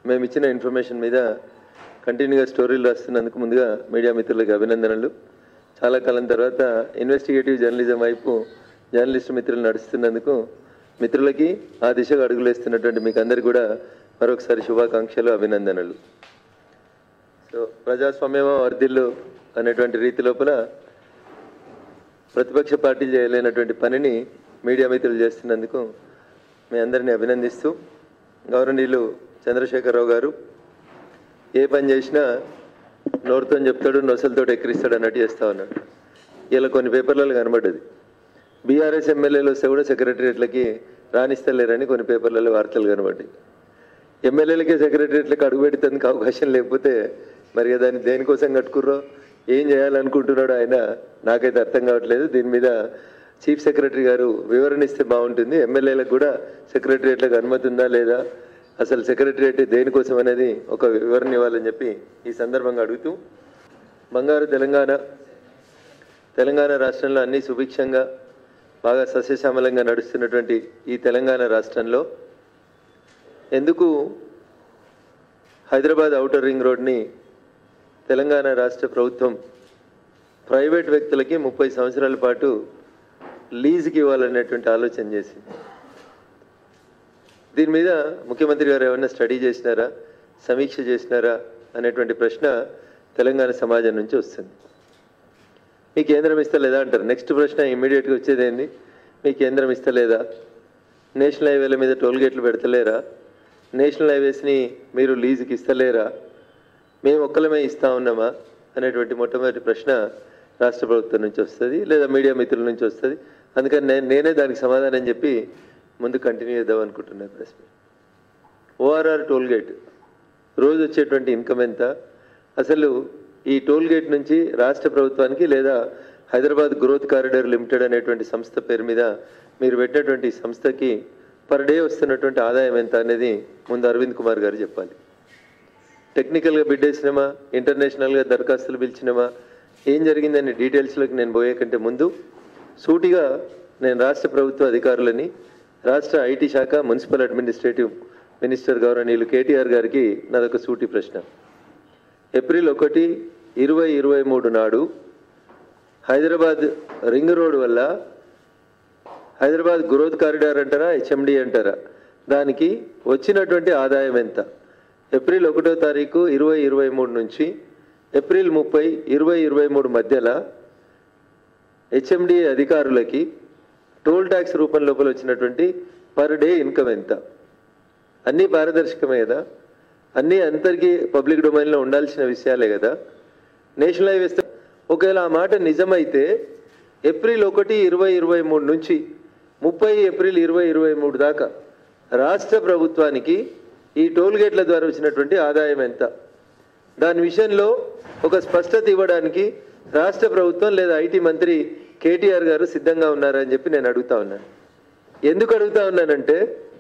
మేము ఇచ్చిన ఇన్ఫర్మేషన్ మీద కంటిన్యూగా స్టోరీలు రాస్తున్నందుకు ముందుగా మీడియా మిత్రులకు అభినందనలు చాలా కాలం తర్వాత ఇన్వెస్టిగేటివ్ జర్నలిజం వైపు జర్నలిస్ట్ మిత్రులు నడుస్తున్నందుకు మిత్రులకి ఆ దిశగా అడుగులేస్తున్నటువంటి మీకు అందరికీ కూడా మరొకసారి శుభాకాంక్షలు అభినందనలు సో ప్రజాస్వామ్యమా వర్ధిల్లు అనేటువంటి రీతి లోపల ప్రతిపక్ష పార్టీలు చేయలేనటువంటి పనిని మీడియా మిత్రులు చేస్తున్నందుకు మీ అందరినీ అభినందిస్తూ గౌరవనీయులు చంద్రశేఖరరావు గారు ఏ పని చేసినా నోరుతో చెప్తాడు నొసలతో ఎక్కిరిస్తాడు అన్నట్టు చేస్తా ఉన్నాడు ఇలా కొన్ని పేపర్లలో కనబడ్డది బీఆర్ఎస్ ఎమ్మెల్యేలు వస్తే కూడా సెక్రటరియట్లకి రాణిస్తలేరని కొన్ని పేపర్లలో వార్తలు కనబడ్డాయి ఎమ్మెల్యేలకే సెక్రటరియట్లకు అడుగుపెట్టేందుకు అవకాశం లేకపోతే మరి ఇక దాన్ని దేనికోసం కట్టుకుర్రో ఏం చేయాలనుకుంటున్నాడో ఆయన నాకైతే అర్థం కావట్లేదు దీని మీద చీఫ్ సెక్రటరీ గారు వివరణ ఇస్తే బాగుంటుంది ఎమ్మెల్యేలకు కూడా సెక్రటరియట్లకు అనుమతి ఉందా లేదా అసలు సెక్రటరియట్ దేనికోసం అనేది ఒక వివరణ ఇవ్వాలని చెప్పి ఈ సందర్భంగా అడుగుతూ బంగారు తెలంగాణ తెలంగాణ రాష్ట్రంలో అన్ని సుభిక్షంగా బాగా సస్యశ్యామలంగా నడుస్తున్నటువంటి ఈ తెలంగాణ రాష్ట్రంలో ఎందుకు హైదరాబాద్ ఔటర్ రింగ్ రోడ్ని తెలంగాణ రాష్ట్ర ప్రభుత్వం ప్రైవేట్ వ్యక్తులకి ముప్పై సంవత్సరాల పాటు లీజుకి ఇవ్వాలనేటువంటి ఆలోచన చేసింది దీని మీద ముఖ్యమంత్రి గారు ఏమైనా స్టడీ చేసినారా సమీక్ష చేసినారా అనేటువంటి ప్రశ్న తెలంగాణ సమాజం నుంచి వస్తుంది మీ కేంద్రం ఇస్తలేదా అంటారు నెక్స్ట్ ప్రశ్న ఇమ్మీడియట్గా వచ్చేది ఏంది మీ కేంద్రం ఇస్తలేదా నేషనల్ హైవేల మీద టోల్ గేట్లు పెడతలేరా నేషనల్ హైవేస్ని మీరు లీజుకి ఇస్తలేరా మేము ఒక్కలమే ఇస్తా ఉన్నామా అనేటువంటి మొట్టమొదటి ప్రశ్న రాష్ట్ర ప్రభుత్వం నుంచి వస్తుంది లేదా మీడియా మిత్రుల నుంచి వస్తుంది అందుకని నేను నేనే దానికి సమాధానం చెప్పి ముందు కంటిన్యూ చేద్దాం అనుకుంటున్నాను ప్రశ్న ఓఆర్ఆర్ టోల్ గేట్ రోజు వచ్చేటువంటి ఇన్కమ్ ఎంత అసలు ఈ టోల్ గేట్ నుంచి రాష్ట్ర ప్రభుత్వానికి లేదా హైదరాబాద్ గ్రోత్ కారిడార్ లిమిటెడ్ అనేటువంటి సంస్థ పేరు మీద మీరు పెట్టినటువంటి ఈ సంస్థకి పర్ డే వస్తున్నటువంటి ఆదాయం ఎంత అనేది ముందు అరవింద్ కుమార్ గారు చెప్పాలి టెక్నికల్గా బిడ్డేసినామా ఇంటర్నేషనల్గా దరఖాస్తులు పిలిచినామా ఏం జరిగిందని డీటెయిల్స్లోకి నేను పోయే కంటే ముందు సూటిగా నేను రాష్ట్ర ప్రభుత్వ అధికారులని రాష్ట్ర ఐటీ శాఖ మున్సిపల్ అడ్మినిస్ట్రేటివ్ మినిస్టర్ గౌరవనీయులు కేటీఆర్ గారికి నాదొక సూటి ప్రశ్న ఏప్రిల్ ఒకటి ఇరవై ఇరవై మూడు నాడు హైదరాబాద్ రింగ్ రోడ్ వల్ల హైదరాబాద్ గ్రోత్ కారిడార్ అంటారా హెచ్ఎండి అంటారా దానికి వచ్చినటువంటి ఆదాయం ఎంత ఏప్రిల్ ఒకటో తారీఖు ఇరవై ఇరవై మూడు నుంచి ఏప్రిల్ ముప్పై ఇరవై ఇరవై మూడు మధ్యలో హెచ్ఎండి అధికారులకి టోల్ ట్యాక్స్ రూపం లోపల వచ్చినటువంటి పర్ డే ఇన్కమ్ ఎంత అన్నీ పారదర్శకమే కదా అన్నీ అందరికీ పబ్లిక్ డొమైన్లో ఉండాల్సిన విషయాలే కదా నేషనల్ హైవేస్ ఒకవేళ ఆ మాట నిజమైతే ఏప్రిల్ ఒకటి ఇరవై ఇరవై మూడు నుంచి ముప్పై ఏప్రిల్ ఇరవై ఇరవై మూడు దాకా రాష్ట్ర ప్రభుత్వానికి ఈ టోల్ గేట్ల ద్వారా వచ్చినటువంటి ఆదాయం ఎంత దాని విషయంలో ఒక స్పష్టత ఇవ్వడానికి రాష్ట్ర ప్రభుత్వం లేదా ఐటీ మంత్రి కేటీఆర్ గారు సిద్ధంగా ఉన్నారని చెప్పి నేను అడుగుతా ఉన్నాను ఎందుకు అడుగుతా ఉన్నానంటే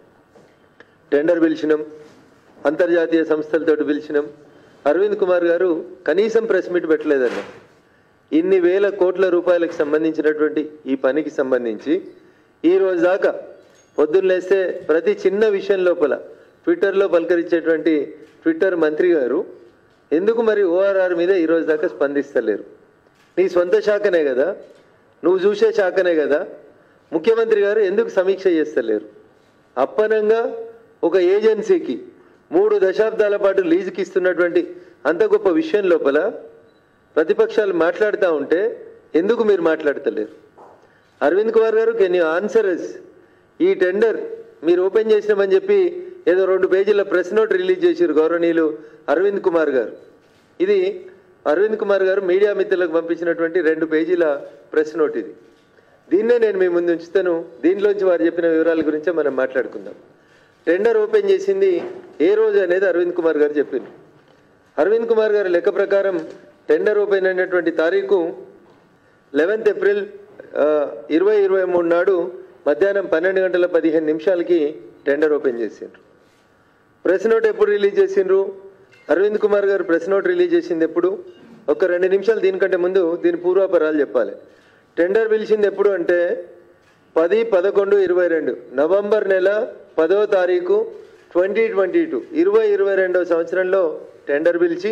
టెండర్ పిలిచినాం అంతర్జాతీయ సంస్థలతో పిలిచినాం అరవింద్ కుమార్ గారు కనీసం ప్రెస్ మీట్ పెట్టలేదన్న ఇన్ని వేల కోట్ల రూపాయలకు సంబంధించినటువంటి ఈ పనికి సంబంధించి ఈ రోజు దాకా పొద్దున్న లేస్తే ప్రతి చిన్న విషయం లోపల ట్విట్టర్లో పలకరించేటువంటి ట్విట్టర్ మంత్రి గారు ఎందుకు మరి ఓఆర్ఆర్ మీద ఈ రోజు దాకా స్పందిస్తలేరు నీ సొంత శాఖనే కదా నువ్వు చూసే శాఖనే కదా ముఖ్యమంత్రి గారు ఎందుకు సమీక్ష చేస్తలేరు అప్పనంగా ఒక ఏజెన్సీకి మూడు దశాబ్దాల పాటు లీజుకి ఇస్తున్నటువంటి అంత గొప్ప విషయం లోపల ప్రతిపక్షాలు మాట్లాడుతూ ఉంటే ఎందుకు మీరు మాట్లాడతలేరు Arvind Kumar garu can you answer ఈ టెండర్ మీరు ఓపెన్ చేసినామని చెప్పి ఏదో రెండు పేజీల ప్రెస్ నోట్ రిలీజ్ చేశారు గౌరవనీయులు అరవింద్ కుమార్ గారు ఇది అరవింద్ కుమార్ గారు మీడియా మిత్రులకు పంపించినటువంటి రెండు పేజీల ప్రెస్ నోట్ ఇది దీన్నే నేను మీ ముందు ఉంచుతాను దీనిలోంచి వారు చెప్పిన వివరాల గురించే మనం మాట్లాడుకుందాం టెండర్ ఓపెన్ చేసింది ఏ రోజు అనేది అరవింద్ కుమార్ గారు చెప్పింది అరవింద్ కుమార్ గారి లెక్క ప్రకారం టెండర్ ఓపెన్ అయినటువంటి తారీఖు లెవెన్త్ ఏప్రిల్ ఇరవై ఇరవై మూడు నాడు మధ్యాహ్నం పన్నెండు గంటల పదిహేను నిమిషాలకి టెండర్ ఓపెన్ చేసిండ్రు ప్రెస్ నోట్ ఎప్పుడు రిలీజ్ చేసిండ్రు అరవింద్ కుమార్ గారు ప్రెస్ నోట్ రిలీజ్ చేసింది ఎప్పుడు ఒక రెండు నిమిషాలు దీనికంటే ముందు దీని పూర్వాపరాలు చెప్పాలి టెండర్ పిలిచింది ఎప్పుడు అంటే పది పదకొండు ఇరవై రెండు నవంబర్ నెల పదో తారీఖు ట్వంటీ ట్వంటీ టూ ఇరవై ఇరవై రెండవ సంవత్సరంలో టెండర్ పిలిచి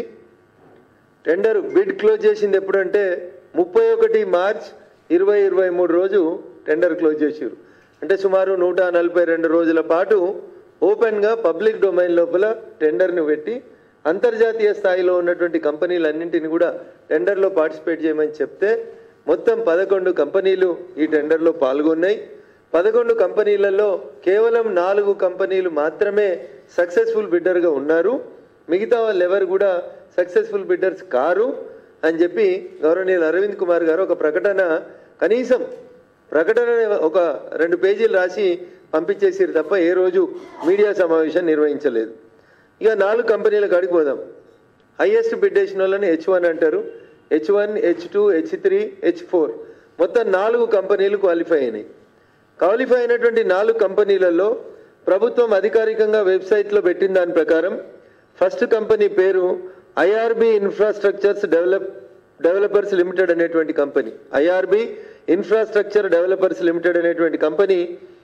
టెండర్ బిడ్ క్లోజ్ చేసింది ఎప్పుడంటే ముప్పై ఒకటి మార్చ్ ఇరవై ఇరవై మూడు రోజు టెండర్ క్లోజ్ చేసారు అంటే సుమారు నూట నలభై రెండు రోజుల పాటు ఓపెన్గా పబ్లిక్ డొమైన్ లోపల టెండర్ను పెట్టి అంతర్జాతీయ స్థాయిలో ఉన్నటువంటి కంపెనీలన్నింటిని కూడా టెండర్లో పార్టిసిపేట్ చేయమని చెప్తే మొత్తం పదకొండు కంపెనీలు ఈ టెండర్లో పాల్గొన్నాయి పదకొండు కంపెనీలలో కేవలం నాలుగు కంపెనీలు మాత్రమే సక్సెస్ఫుల్ బిడ్డర్గా ఉన్నారు మిగతా వాళ్ళు ఎవరు కూడా సక్సెస్ఫుల్ బిడ్డర్స్ కారు అని చెప్పి గౌరవనీయులు అరవింద్ కుమార్ గారు ఒక ప్రకటన కనీసం ప్రకటన ఒక రెండు పేజీలు రాసి పంపించేసారు తప్ప ఏ రోజు మీడియా సమావేశం నిర్వహించలేదు ఇక నాలుగు కంపెనీలకు అడిగిపోదాం హైయెస్ట్ బిడ్ వేసిన వాళ్ళని హెచ్ వన్ అంటారు H one H two H three H four మొత్తం నాలుగు కంపెనీలు క్వాలిఫై అయినాయి క్వాలిఫై అయినటువంటి నాలుగు కంపెనీలలో ప్రభుత్వం అధికారికంగా వెబ్సైట్లో పెట్టిన దాని ప్రకారం ఫస్ట్ కంపెనీ పేరు IRB infrastructures develop developers limited అనేటువంటి company IRB infrastructure developers limited అనేటువంటి కంపెనీ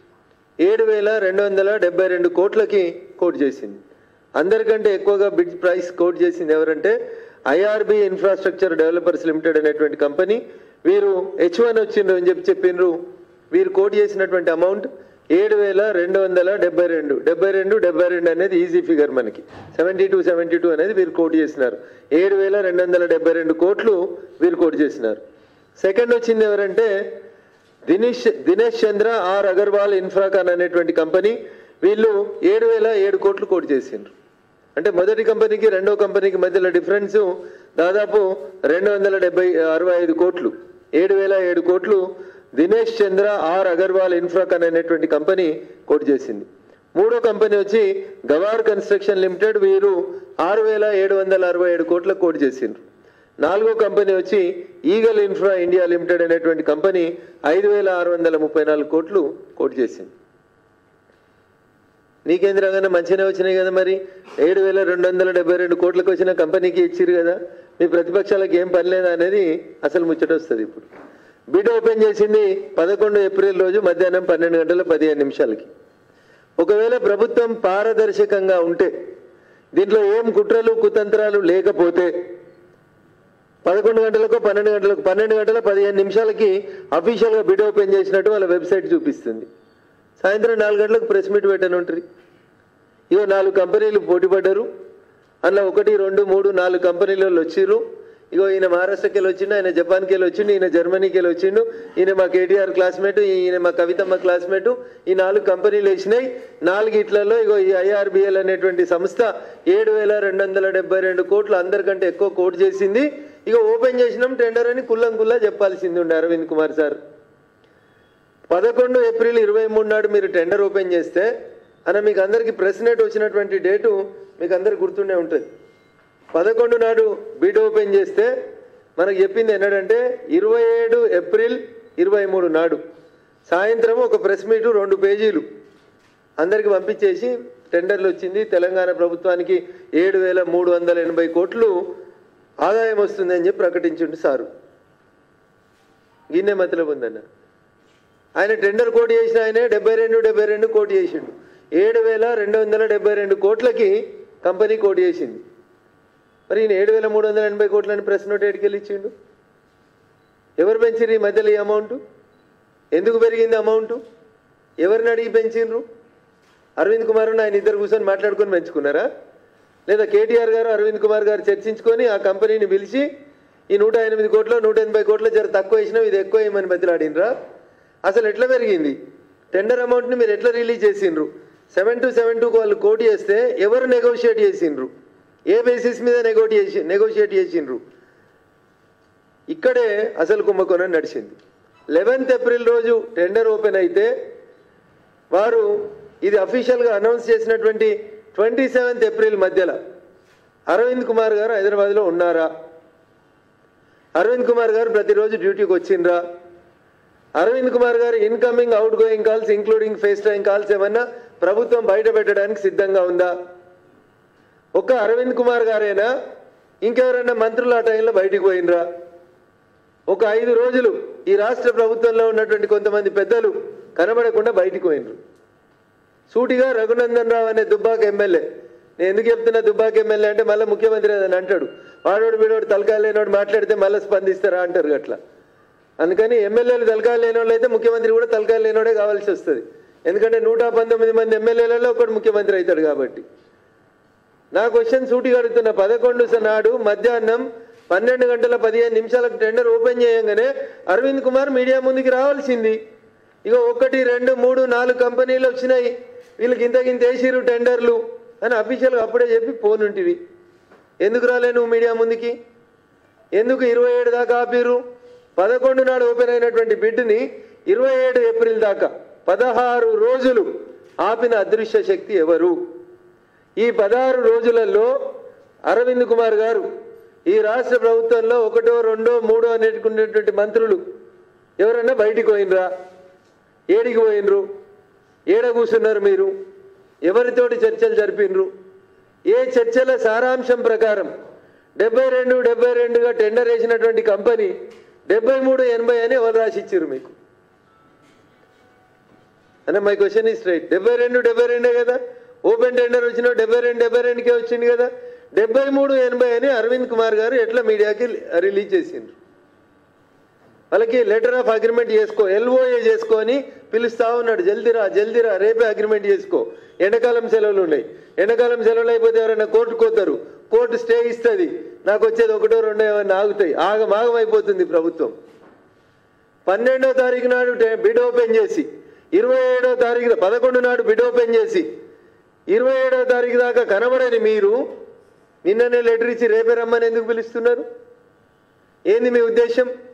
ఏడు వేల రెండు వందల డెబ్బై రెండు కోట్లకి కోట్ చేసింది అందరికంటే ఎక్కువగా బిడ్ ప్రైస్ కోట్ చేసింది ఎవరంటే ఐఆర్బి ఇన్ఫ్రాస్ట్రక్చర్ డెవలపర్స్ లిమిటెడ్ అనేటువంటి కంపెనీ వీరు హెచ్ వన్ వచ్చిండ్రు అని చెప్పి చెప్పిండ్రు వీరు కోట్ చేసినటువంటి అమౌంట్ ఏడు వేల రెండు వందల డెబ్బై రెండు డెబ్బై రెండు డెబ్బై రెండు అనేది ఈజీ ఫిగర్ మనకి సెవెంటీ టూ సెవెంటీ టూ అనేది వీరు కోట్ చేసినారు ఏడు వేల రెండు వందల డెబ్బై రెండు కోట్లు వీరు కోట్ చేసినారు సెకండ్ వచ్చింది ఎవరంటే దినేష్ దినేష్ చంద్ర ఆర్ అగర్వాల్ ఇన్ఫ్రాకాన్ అనేటువంటి కంపెనీ వీళ్ళు ఏడు వేల ఏడు కోట్లు కోట్ చేసిండ్రు అంటే మొదటి కంపెనీకి రెండో కంపెనీకి మధ్యలో డిఫరెన్స్ దాదాపు రెండు వందల డెబ్బై అరవై ఐదు కోట్లు ఏడు వేల ఏడు కోట్లు దినేష్ చంద్ర ఆర్ అగర్వాల్ ఇన్ఫ్రాకాన్ అనేటువంటి కంపెనీ కోట్ చేసింది మూడో కంపెనీ వచ్చి గవార్ కన్స్ట్రక్షన్ లిమిటెడ్ వీరు ఆరు వేల ఏడు వందల అరవై ఏడు కోట్ల కోట్ చేసిండ్రు నాలుగో కంపెనీ వచ్చి ఈగల్ ఇన్ఫ్రా ఇండియా లిమిటెడ్ అనేటువంటి కంపెనీ ఐదు వేల ఆరు వందల ముప్పై నాలుగు కోట్లు కోట్ చేసింది నీకేంద్రంగానే మంచిగానే వచ్చినాయి కదా మరి ఏడు వేల రెండు వందల డెబ్బై రెండు కోట్లకు వచ్చిన కంపెనీకి ఇచ్చిరు కదా మీ ప్రతిపక్షాలకు ఏం పని లేదా అనేది అసలు ముచ్చట వస్తుంది ఇప్పుడు బిడ్ ఓపెన్ చేసింది పదకొండు ఏప్రిల్ రోజు మధ్యాహ్నం పన్నెండు గంటల పదిహేను నిమిషాలకి ఒకవేళ ప్రభుత్వం పారదర్శకంగా ఉంటే దీంట్లో ఏం కుట్రలు కుతంత్రాలు లేకపోతే పదకొండు గంటలకు పన్నెండు గంటలకు పన్నెండు గంటల పదిహేను నిమిషాలకి అఫీషియల్గా బిడ్ ఓపెన్ చేసినట్టు వాళ్ళ వెబ్సైట్ చూపిస్తుంది సాయంత్రం నాలుగు గంటలకు ప్రెస్ మీట్ పెట్టని ఉంటుంది ఇగో నాలుగు కంపెనీలు పోటీ పడ్డారు అందులో ఒకటి రెండు మూడు నాలుగు కంపెనీలు వాళ్ళు వచ్చిర్రు ఇగో ఈయన మహారాష్ట్రకి వెళ్ళి వచ్చిండు ఆయన జపాన్కి వెళ్ళి వచ్చిండు ఈయన జర్మనీకి వెళ్ళి వచ్చిండు ఈయన మా కేటీఆర్ క్లాస్మేట్ ఈయన మా కవితమ్మ క్లాస్మేట్ ఈ నాలుగు కంపెనీలు వేసినాయి నాలుగిట్లలో ఇగో ఈ ఐఆర్బిఎల్ అనేటువంటి సంస్థ ఏడు వేల రెండు వందల డెబ్బై రెండు కోట్లు అందరికంటే ఎక్కువ కోట్ చేసింది ఇక ఓపెన్ చేసినాం టెండర్ అని కుల్లం కుల్లా చెప్పాల్సింది ఉండే అరవింద్ కుమార్ సార్ పదకొండు ఏప్రిల్ ఇరవై మూడు నాడు మీరు టెండర్ ఓపెన్ చేస్తే అన్న మీకు అందరికీ ప్రెస్ నెట్ వచ్చినటువంటి డేటు మీకు అందరికి గుర్తుండే ఉంటుంది పదకొండు నాడు బిడ్ ఓపెన్ చేస్తే మనకు చెప్పింది ఏంటంటే ఇరవై ఏడు ఏప్రిల్ ఇరవై మూడు నాడు సాయంత్రం ఒక ప్రెస్ మీటు రెండు పేజీలు అందరికి పంపించేసి టెండర్లు వచ్చింది తెలంగాణ ప్రభుత్వానికి ఏడు వేల మూడు వందల ఎనభై కోట్లు ఆదాయం వస్తుంది అని చెప్పి ప్రకటించిండు సారు గిన్నె మతలబు ఉందన్న ఆయన టెండర్ కోటి చేసిన ఆయనే డెబ్బై రెండు డెబ్బై రెండు కోటి చేసిండు ఏడు వేల రెండు వందల డెబ్బై రెండు కోట్లకి కంపెనీ కోటి చేసింది మరి ఈయన ఏడు వేల మూడు వందల ఎనభై కోట్లని ప్రెస్ నోట్ ఎడికెళ్ళి ఇచ్చిండు ఎవరు పెంచిరు ఈ మధ్యలో ఈ అమౌంట్ ఎందుకు పెరిగింది అమౌంట్ ఎవరిని అడిగి పెంచిండ్రు అరవింద్ కుమార్ ఆయన ఇద్దరు కూర్చొని మాట్లాడుకొని పెంచుకున్నారా లేదా కేటీఆర్ గారు అరవింద్ కుమార్ గారు చర్చించుకొని ఆ కంపెనీని పిలిచి ఈ నూట ఎనిమిది కోట్లు నూట ఎనభై కోట్లు జర తక్కువ వేసినాం ఇది ఎక్కువ వేయమని బతిలాడినరా అసలు ఎట్లా పెరిగింది టెండర్ అమౌంట్ని మీరు ఎట్లా రిలీజ్ చేసిండ్రు సెవెన్ టు సెవెన్ టూకి వాళ్ళు కోటి చేస్తే ఎవరు నెగోషియేట్ చేసిండ్రు ఏ బేసిస్ మీద నెగోటియేషన్ చేసి నెగోషియేట్ చేసిండ్రు ఇక్కడే అసలు కుంభకోణం నడిచింది లెవెన్త్ ఏప్రిల్ రోజు టెండర్ ఓపెన్ అయితే వారు ఇది అఫీషియల్గా అనౌన్స్ చేసినటువంటి ట్వంటీ సెవెంత్ ఏప్రిల్ మధ్యలో అరవింద్ కుమార్ గారు హైదరాబాద్లో ఉన్నారా అరవింద్ కుమార్ గారు ప్రతిరోజు డ్యూటీకి వచ్చిండ్రా Arvind Kumar garu incoming outgoing calls including FaceTime calls ఏమన్నా ప్రభుత్వం బయట పెట్టడానికి సిద్ధంగా ఉందా ఒక్క అరవింద్ కుమార్ గారైనా ఇంకెవరైనా మంత్రులు ఆ టైంలో బయటికి పోయినరా ఒక ఐదు రోజులు ఈ రాష్ట్ర ప్రభుత్వంలో ఉన్నటువంటి కొంతమంది పెద్దలు కనబడకుండా బయటికి పోయినరు సూటిగా రఘునందన్ రావు అనే దుబ్బాక ఎమ్మెల్యే నేను ఎందుకు చెప్తున్నా దుబ్బాక ఎమ్మెల్యే అంటే మళ్ళీ ముఖ్యమంత్రి అదని అంటాడు వాడోడు వీడోడు తలకాయ లేనోడు మాట్లాడితే మళ్ళీ స్పందిస్తారా అంటారు అట్లా అందుకని ఎమ్మెల్యేలు తలకాయ లేని వాళ్ళు అయితే ముఖ్యమంత్రి కూడా తలకాయ లేనోడే కావాల్సి వస్తుంది ఎందుకంటే నూట పంతొమ్మిది మంది ఎమ్మెల్యేలలో ఒకడు ముఖ్యమంత్రి అవుతాడు కాబట్టి నా క్వశ్చన్ సూటిగా అడుగుతున్న పదకొండు నాడు మధ్యాహ్నం పన్నెండు గంటల పదిహేను నిమిషాలకు టెండర్ ఓపెన్ చేయగానే అరవింద్ కుమార్ మీడియా ముందుకి రావాల్సింది ఇక ఒకటి రెండు మూడు నాలుగు కంపెనీలు వచ్చినాయి వీళ్ళకి ఇంత ఇంత వేసిరు టెండర్లు అని అఫీషియల్గా అప్పుడే చెప్పి పోనుంటివి ఎందుకు రాలే నువ్వు మీడియా ముందుకి ఎందుకు ఇరవై ఏడు దాకా ఆపిరు పదకొండు నాడు ఓపెన్ అయినటువంటి బిడ్ని ఇరవై ఏడు ఏప్రిల్ దాకా పదహారు రోజులు ఆపిన అదృశ్య శక్తి ఎవరు ఈ పదహారు రోజులలో అరవింద్ కుమార్ గారు ఈ రాష్ట్ర ప్రభుత్వంలో ఒకటో రెండో మూడో అనేటుకునేటువంటి మంత్రులు ఎవరన్నా బయటికి పోయినరా ఏడికి పోయినరు ఏడ కూర్చున్నారు మీరు ఎవరితోటి చర్చలు జరిపినరు ఏ చర్చల సారాంశం ప్రకారం డెబ్బై రెండు డెబ్బై రెండుగా టెండర్ వేసినటువంటి కంపెనీ డెబ్బై మూడు ఎనభై అని ఎవరు రాసిచ్చారు మీకు అంటే మై క్వశ్చన్ ఈ స్ట్రైట్ డెబ్బై రెండు డెబ్బై రెండే కదా ఓపెన్ టెండర్ వచ్చిన డెబ్బై రెండు డెబ్బై రెండుకే వచ్చింది కదా డెబ్బై మూడు ఎనభై అని అరవింద్ కుమార్ గారు ఎట్లా మీడియాకి రిలీజ్ చేసిండ్రు వాళ్ళకి లెటర్ ఆఫ్ అగ్రిమెంట్ చేసుకో ఎల్ఓఏ చేసుకో అని పిలుస్తా ఉన్నాడు జల్దిరా జల్దిరా రేపే అగ్రిమెంట్ చేసుకో ఎండాకాలం సెలవులు ఉన్నాయి ఎండాకాలం సెలవులు అయిపోతే ఎవరైనా కోర్టుకు పోతారు కోర్టు స్టే ఇస్తుంది నాకు వచ్చేది ఒకటో రెండో ఏమైనా ఆగుతాయి ఆగం ఆగం అయిపోతుంది ప్రభుత్వం పన్నెండో తారీఖు నాడు టే- బిడ్ ఓపెన్ చేసి ఇరవై ఏడో తారీఖు పదకొండు నాడు బిడ్ ఓపెన్ చేసి ఇరవై ఏడో తారీఖు దాకా కనబడని మీరు నిన్ననే లెటర్ ఇచ్చి రేపే రమ్మని ఎందుకు పిలుస్తున్నారు ఏంది మీ ఉద్దేశం